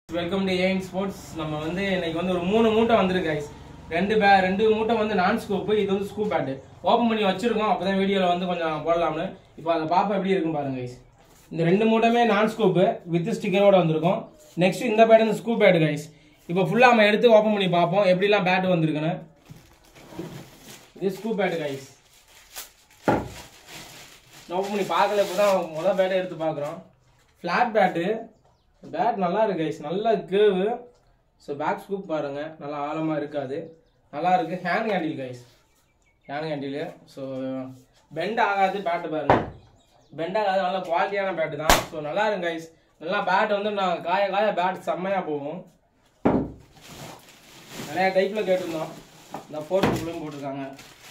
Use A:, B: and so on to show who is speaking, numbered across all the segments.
A: Welcome to ஏன் sports நம்ம வந்து இன்னைக்கு வந்து ஒரு மூணு மூட்டை வந்திருக்கு guys ரெண்டு பே ரெண்டு மூட்டை வந்து நான் ஸ்கூப்பு இது வந்து ஸ்கூப் பேட்டு ஓப்பன் பண்ணி வச்சிருக்கோம் அப்பதான் வீடியோவில் வந்து கொஞ்சம் போடலாம்னு இப்போ அதை பாப்பா எப்படி இருக்குன்னு பாருங்க guys இந்த ரெண்டு மூட்டையுமே நான் ஸ்கூப்பு வித் ஸ்டிக்கரோட வந்திருக்கும் நெக்ஸ்ட் இந்த பேட் வந்து ஸ்கூப் பேட் கைஸ் இப்போ ஃபுல்லாக நம்ம எடுத்து ஓப்பன் பண்ணி பார்ப்போம் எப்படிலாம் பேட் வந்திருக்குன்னு இது ஸ்கூப் பேட் கைஸ் ஓப்பன் பண்ணி பார்க்கல இப்போ தான் முதல் பேட்டை எடுத்து பார்க்குறோம் ஃப்ளாட் பேட்டு பேட் நல்லா இருக்கு கைஸ் நல்ல கேவு ஸோ பேக் ஸ்கூப் பாருங்க நல்லா ஆழமாக இருக்காது நல்லா இருக்கு hand handle guys hand handle so bend ஆகாது பேட்டு பாருங்க பெண்ட் ஆகாது நல்ல குவாலிட்டியான பேட்டு தான் ஸோ நல்லா இருக்கு கைஸ் நல்லா பேட் வந்து நான் காய காய பேட் செம்மையாக போகும் நிறைய டைப்பில் கேட்டிருந்தோம் இந்த ஃபோர் ஸ்கூப்லையும் போட்டிருக்காங்க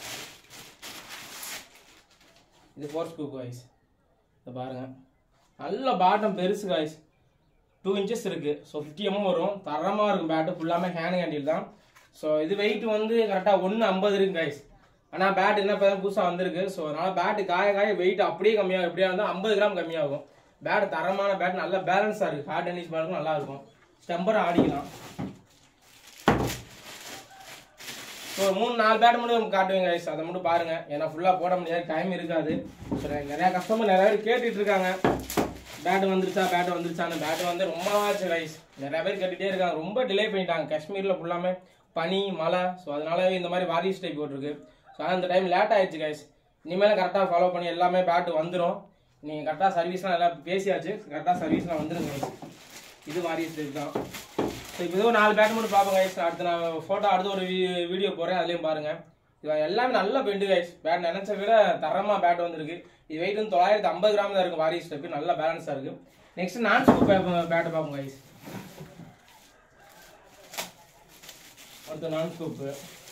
A: இது ஃபோர் ஸ்கூப் கைஸ் இதை பாருங்க நல்ல பாட்டம் பெருசு கைஸ் டூ இன்ச்சஸ் இருக்கு ஸோ ஃபிஃப்டி எம்எம் வரும் தரமாக இருக்கும் பேட்டு ஃபுல்லாமே ஹேண்ட் ஹேண்டில் தான் ஸோ இது வெயிட் வந்து கரெக்டாக ஒன்று ஐம்பது இருக்கு கைஸ் ஆனால் பேட் என்ன இப்போ புதுசாக வந்திருக்கு ஸோ அதனால பேட்டு காய காய வெயிட் அப்படியே கம்மியாகும் எப்படியா இருந்தால் ஐம்பது கிராம் கம்மியாகும் பேட் தரமான பேட் நல்ல பேலன்ஸாக இருக்குது ஹேண்ட் டென்னிஸ் பேட்டுக்கும் நல்லா இருக்கும் ஸ்டம்பரை ஆடிக்கலாம் ஸோ மூணு நாலு பேட் மட்டும் காட்டுவேங்க கைஸ் அதை மட்டும் பாருங்க ஏன்னா ஃபுல்லாக போட முடியாது டைம் இருக்காது ஸோ நிறையா கஸ்டமர் நிறைய பேர் கேட்டுட்டு இருக்காங்க பேட் வந்துருச்சா பேட் வந்துருச்சான்னு பேட் வந்து ரொம்ப ஆச்சு கைஸ் நிறைய பேர் கேட்டுட்டே இருக்காங்க ரொம்ப டிலே பண்ணிட்டாங்க காஷ்மீரில் ஃபுல்லாமே பனி மழை ஸோ அதனாலவே இந்த மாதிரி வாரிஸ் டைப் போட்டிருக்கு ஸோ ஆனால் இந்த டைம் லேட் ஆயிடுச்சு கைஸ் இனிமேல் கரெக்டாக ஃபாலோ பண்ணி எல்லாமே பேட் வந்துடும் நீங்கள் கரெக்டாக சர்வீஸ்லாம் எல்லாம் பேசியாச்சு கரெக்டாக சர்வீஸ்லாம் வந்துருங்க guys. இது வாரிஸ் டைப் தான் ஸோ இப்போ ஏதோ நாலு பேட் மட்டும் பார்ப்போம் கைஸ் அடுத்து நான் ஃபோட்டோ அடுத்து ஒரு வீடியோ போகிறேன் அதுலேயும் பாருங்கள் இது எல்லாமே நல்ல பெண்டு கைஸ் பேட் நினச்ச விட தரமாக பேட் வந்திருக்கு இது வெயிட் வந்து தொள்ளாயிரத்தி ஐம்பது கிராம் தான் இருக்கும் வாரிஸ் ஸ்டெப்பு நல்ல பேலன்ஸாக இருக்குது நெக்ஸ்ட் நான் ஸ்கூப் பேட்டை பார்ப்போம் கைஸ் அடுத்து நான் ஸ்கூப்பு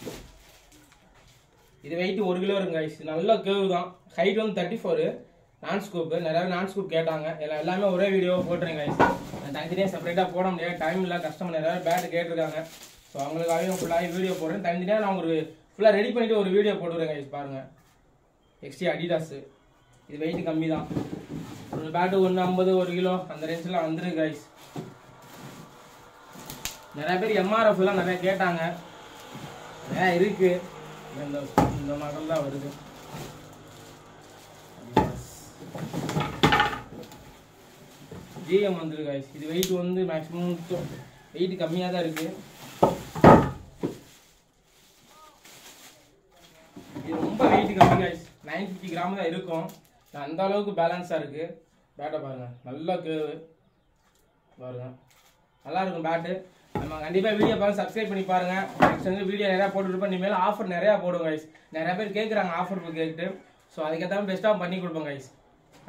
A: இது வெயிட் ஒரு கிலோ இருக்கும் கைஸ் நல்ல கேவு தான் ஹைட் வந்து தேர்ட்டி ஃபோரு நான் ஸ்கூப்பு நிறைய நான் ஸ்கூப் கேட்டாங்க எல்லாம் எல்லாமே ஒரே வீடியோ போட்டுருங்க கைஸ் நான் தனித்தனியாக செப்பரேட்டாக போட முடியாது டைம் இல்லை கஸ்டமர் நிறைய பேட் கேட்டிருக்காங்க ஸோ அவங்களுக்காகவே ஃபுல்லாகவே வீடியோ போடுறேன் தனித்தனியாக நான் ஒரு ஃபுல்லாக ரெடி பண்ணிட்டு ஒரு வீடியோ போட்டுருங்க கைஸ் பாருங்கள் எக்ஸ்டி அடிடாஸு இது வெயிட் கம்மி தான் ஒரு பேட்டு ஒன்று ஐம்பது ஒரு கிலோ அந்த ரேஞ்சில் வந்துருக்கு கைஸ் நிறைய பேர் எம்ஆர்எஃப் எல்லாம் நிறைய கேட்டாங்க நிறையா இருக்கு இந்த இந்த மாடல் தான் வருது ஜிஎம் வந்துருக்கு கைஸ் இது வெயிட் வந்து மேக்ஸிமம் வெயிட் கம்மியாக தான் இருக்கு இது ரொம்ப வெயிட் கம்மி கைஸ் நைன் ஃபிஃப்டி கிராம் தான் இருக்கும் நான் அந்த அளவுக்கு பேலன்ஸாக இருக்கு பேட்டை பாருங்க நல்ல கேவு பாருங்க நல்லா இருக்கும் பேட்டு நம்ம கண்டிப்பாக வீடியோ பார்த்து சப்ஸ்கிரைப் பண்ணி பாருங்க நெக்ஸ்ட் வந்து வீடியோ நிறையா போட்டுருப்போம் இனிமேல் ஆஃபர் நிறையா போடுவோம் கைஸ் நிறைய பேர் கேட்குறாங்க ஆஃபர் கேட்டு ஸோ அதுக்கேற்ற பெஸ்ட்டாக பண்ணி கொடுப்போம் கைஸ்